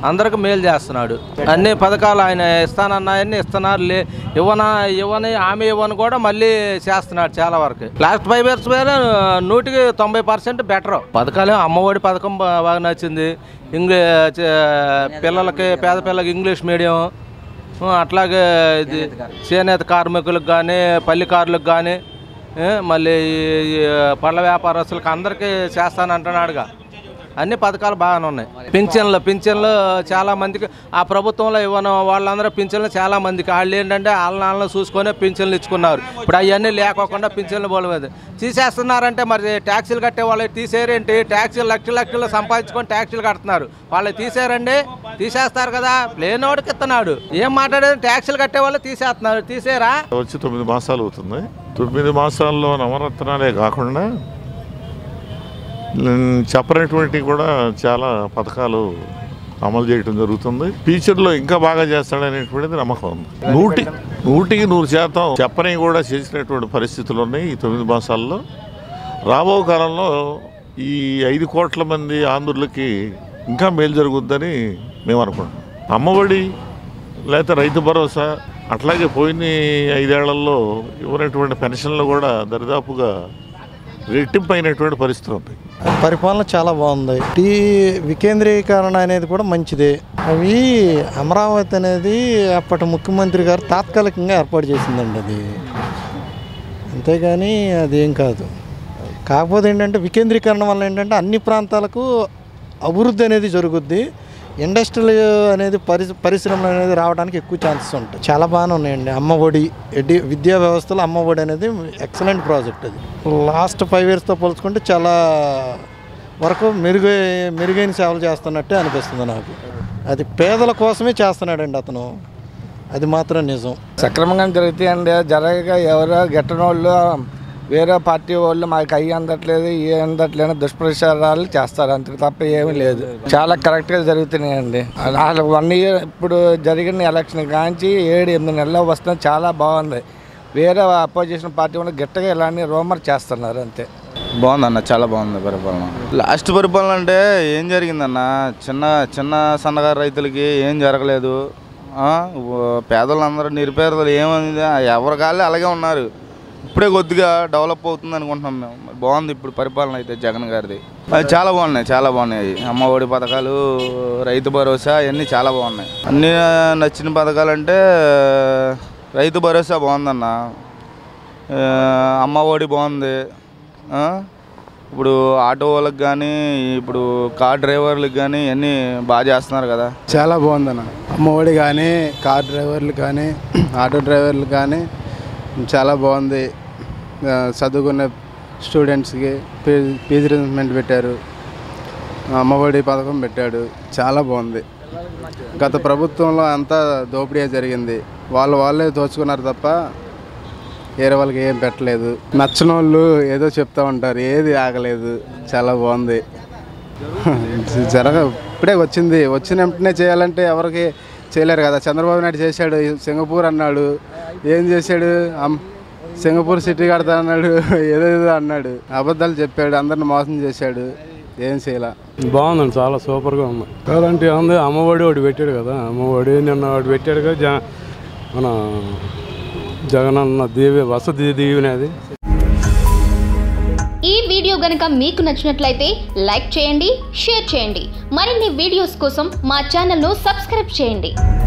అందరికి మేలు చేస్తున్నాడు అన్ని పథకాలు ఆయన ఇస్తానన్నాయన్ని ఇస్తున్నారు లే ఇవ్వన ఇవ్వని హామీ ఇవ్వని కూడా మళ్ళీ చేస్తున్నాడు చాలా వరకు లాస్ట్ ఫైవ్ ఇయర్స్ మీద నూటికి తొంభై పర్సెంట్ బెటర్ పథకాలు అమ్మఒడి పథకం బా- బాగా నచ్చింది ఇంగ్లీ చ- పిల్లలకి పేద పిల్లలకి ఇంగ్లీష్ మీడియం ఆ, అట్లాగే ఇది చేనేత కార్మికులకు కానీ పల్లికారులకు కానీ మళ్ళీ ఈ పళ్ళ వ్యాపారస్తులకు అందరికీ చేస్తానంటున్నాడుగా అన్ని పథకాలు బాగానే ఉన్నాయి పింఛన్లు పింఛన్లు చాలా మందికి ఆ ప్రభుత్వంలో ఇవ్వను వాళ్ళందరూ పింఛన్లు చాలా మందికి వాళ్ళు ఏంటంటే వాళ్ళ నాన్న చూసుకొని పింఛన్లు ఇచ్చుకున్నారు ఇప్పుడు అవన్నీ లేకోకుండా పింఛన్లు పోలేదు తీసేస్తున్నారంటే మరి ట్యాక్సీలు కట్టే వాళ్ళకి తీసేరేంటి ట్యాక్సీలు లక్షలు లక్షలు సంపాదించుకొని ట్యాక్సీలు కడుతున్నారు వాళ్ళకి తీసేరండి తీసేస్తారు కదా లేనోడికి ఇస్తున్నాడు ఏం మాట్లాడేది ట్యాక్సీలు కట్టే వాళ్ళు తీసేస్తున్నారు తీసేరా వచ్చి తొమ్మిది మాసాలు అవుతుంది తొమ్మిది మాసాల్లో నవరత్నాలే కాకుండా ఉమ్, చెప్పనటువంటి కూడా చాలా పథకాలు అమలు చేయడం జరుగుతుంది ఫ్యూచర్లో ఇంకా బాగా చేస్తాడనేటువంటిది నమ్మకం ఉంది నూటి నూటికి నూరు శాతం చెప్పని కూడా చేసినటువంటి పరిస్థితులు ఉన్నాయి ఈ తొమ్మిది మాసాల్లో రాబో కాలంలో ఈ ఐదు కోట్ల మంది ఆంధ్రులకి ఇంకా మేలు జరుగుద్దని మేము అనుకుంటున్నాం అమ్మఒడి లేకపోతే రైతు భరోసా అట్లాగే పోయిన ఐదేళ్లలో ఇవ్వనటువంటి పెన్షన్లు కూడా దరిదాపుగా రెట్టింపు అయినటువంటి పరిస్థితులు ఉంటాయి పరిపాలన చాలా బాగుంది టీ వికేంద్రీకరణ అనేది కూడా మంచిదే అవి అమరావతి అనేది అప్పటి ముఖ్యమంత్రి గారు తాత్కాలికంగా ఏర్పాటు చేసిందండి అది అంతేగాని అదేం కాదు కాకపోతే ఏంటంటే వికేంద్రీకరణ వల్ల ఏంటంటే అన్ని ప్రాంతాలకు అభివృద్ధి అనేది జరుగుద్ది ఇండస్ట్రియల్ అనేది పరి పరిశ్రమలు అనేది రావడానికి ఎక్కువ ఛాన్సెస్ ఉంటాయి చాలా బాగానే ఉన్నాయండి అమ్మ ఒడి ఎడ్డి విద్యా వ్యవస్థలో అమ్మ ఒడి అనేది ఎక్సలెంట్ ప్రాజెక్ట్ అది లాస్ట్ ఫైవ్ ఇయర్స్తో పోల్చుకుంటే చాలా వరకు మెరుగై మెరుగైన సేవలు చేస్తున్నట్టే అనిపిస్తుంది నాకు అది పేదల కోసమే చేస్తున్నాడండి అతను అది మాత్రం నిజం సక్రమంగా జరుగుతాయండి జరగక ఎవరో గిట్టనోళ్ళు వేరే పార్టీ వాళ్ళు మాకు అయ్యి అందట్లేదు ఏ అందట్లేదు దుష్ప్రచారాలు చేస్తారు అంతే తప్ప ఏమీ లేదు చాలా కరెక్ట్గా జరుగుతున్నాయండి అసలు వన్ ఇయర్ ఇప్పుడు జరిగిన ఎలక్షన్ కాంచి ఏడు ఎనిమిది నెలలు వస్తుంది చాలా బాగుంది వేరే అపోజిషన్ పార్టీ వాళ్ళు గట్టిగా ఇలాంటి రోమర్ చేస్తున్నారు అంతే బాగుందన్న చాలా బాగుంది పరిపాలన లాస్ట్ పరిపాలన అంటే ఏం జరిగిందన్న చిన్న చిన్న సన్నగారు రైతులకి ఏం జరగలేదు ఆ, ఓ- పేదలందరూ నిరుపేదలు ఏమైంది ఎవరి కాళ్ళు అలాగే ఉన్నారు ఇప్పుడే కొద్దిగా డెవలప్ అవుతుంది అనుకుంటున్నాం మేము మరి బాగుంది ఇప్పుడు పరిపాలన అయితే జగన్ గారిది అది చాలా బాగున్నాయి చాలా బాగున్నాయి అమ్మ ఒడి పథకాలు రైతు భరోసా ఇవన్నీ చాలా బాగున్నాయి అన్ని నచ్చిన పథకాలు అంటే రైతు భరోసా బాగుందన్న ఆ, అమ్మ ఒడి బాగుంది ఆ? ఇప్పుడు ఆటో వాళ్ళకి కానీ ఇప్పుడు కార్ డ్రైవర్లకు కానీ అన్నీ బాగా చేస్తున్నారు కదా చాలా బాగుందన్న అమ్మఒడి కానీ కార్ డ్రైవర్లు కానీ ఆటో డ్రైవర్లు కానీ చాలా బాగుంది ఆ, చదువుకునే స్టూడెంట్స్కి ఫీ ఫీజు రిజర్వ్మెంట్ పెట్టారు అమ్మఒడి పథకం పెట్టాడు చాలా బాగుంది గత ప్రభుత్వంలో అంతా దోపిడీ జరిగింది వాళ్ళు వాళ్ళే దోచుకున్నారు తప్ప వేరే వాళ్ళకి ఏం పెట్టలేదు నచ్చని వాళ్ళు ఏదో చెప్తా ఉంటారు ఏది ఆగలేదు చాలా బాగుంది జరగ ఇప్పుడే వచ్చింది వచ్చిన వెంటనే చేయాలంటే ఎవరికి చేయలేరు కదా చంద్రబాబు నాయుడు చేశాడు సింగపూర్ అన్నాడు ఏం చేశాడు అమ్- సింగపూర్ సిటీ కడతా అన్నాడు ఏదేదో అన్నాడు అబద్ధాలు చెప్పాడు అందరిని మోసం చేశాడు ఏం చేయలే బాగుందండి చాలా సూపర్గా ఉంది కాదంటే ఉంది అమ్మఒడి ఒకటి పెట్టాడు కదా అమ్మఒడి నిన్న ఒకటి పెట్టాడు కదా జ మన జగనన్న దీవి వసతి దీవెనది ఈ వీడియో గనుక మీకు నచ్చినట్లయితే లైక్ చేయండి షేర్ చేయండి మరిన్ని వీడియోస్ కోసం మా ఛానల్ను సబ్స్క్రైబ్ చేయండి